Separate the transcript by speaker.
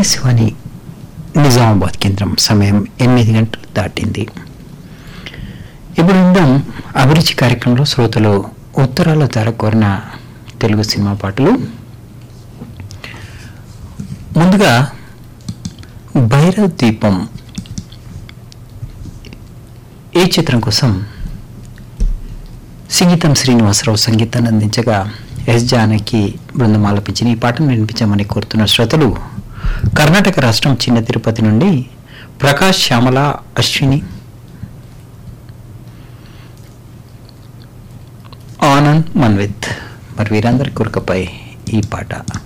Speaker 1: ఆకాశవాణి నిజామాబాద్ కేంద్రం సమయం ఎనిమిది గంటలు దాటింది ఇప్పుడు ఉందాం అభిరుచి కార్యక్రమంలో శ్రోతలు ఉత్తరాల ద్వారా కోరిన తెలుగు సినిమా పాటలు ముందుగా భైరవ్ దీపం ఈ చిత్రం కోసం సంగీతం శ్రీనివాసరావు సంగీతాన్ని అందించగా ఎస్ జానకి బృందం ఆలపించిన ఈ పాటను వినిపించమని కోరుతున్న శ్రోతలు కర్ణాటక రాష్ట్రం చిన్న తిరుపతి నుండి ప్రకాష్ శ్యామల అశ్విని ఆనంద్ మన్విత్ మరి వీరందరి కోరికపై ఈ పాట